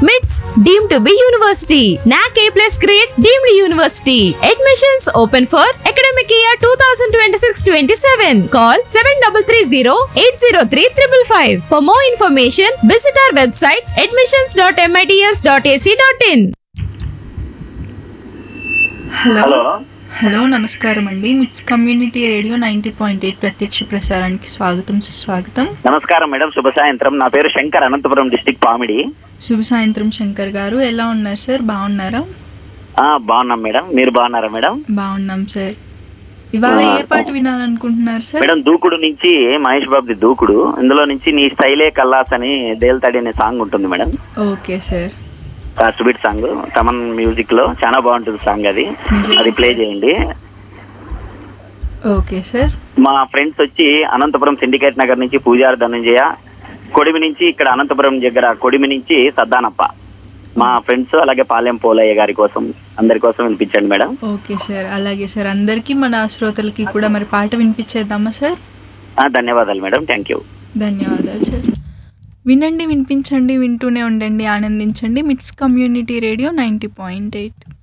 MITS deemed to be university. NAC A plus grade deemed university. Admissions open for academic year 2026-27. Call 7330-803-555. For more information, visit our website admissions.mits.ac.in. Hello hello hello నమస్కారం అండి MITS community radio ninety point eight ప్రత్యక్ష ప్రసారానికి స్వాగతం సుస్వాగతం నమస్కారం madam శుభ సాయంత్రం నా పేరు శంకర్ అనంతపురం డిస్టిక్ పామిడి శుభ సాయంత్రం శంకర్ గారు ఎలా ఉన్నారు సార్ బాగున్నారా ఆ, బాగున్నాం మేడం మీరు బాగున్నారా మేడం బాగున్నాం సార్ ఇవాళ ఏ పాట వినాలనుకుంటున్నారు సార్ మేడం దూకుడు నుంచి మహేష్ బాబుది దూకుడు ఇందులో నుంచి నీ స్టైలే కల్లాస్ అని దేల్తాడి అనే సాంగ్ ఉంటుంది మేడం ఓకే సార్ ఆ స్వీట్ సాంగ్ తమన్ మ్యూజిక్ లో చాలా బాగుంటుంది సాంగ్ అది నిజమే అది ప్లే సార్. చేయండి ఓకే సార్ మా ఫ్రెండ్స్ వచ్చి అనంతపురం సిండికేట్ నగర్ నుంచి పూజారి ధనంజయ కొడిమి నుంచి ఇక్కడ అనంతపురం దగ్గర కొడిమి నుంచి సద్దానప్ప మా ఫ్రెండ్స్ అలాగే పాలెం పోలయ్య గారి కోసం అందరి కోసం వినిపించండి మేడం ఓకే సార్ అలాగే సార్ అందరికీ మన శ్రోతలకి కూడా మరి పాట వినిపించేద్దామా సార్ ఆ, ధన్యవాదాలు మేడం థ్యాంక్ యూ ధన్యవాదాలు సార్ వినండి వినిపించండి వింటూనే ఉండండి ఆనందించండి MITS community radio ninety point eight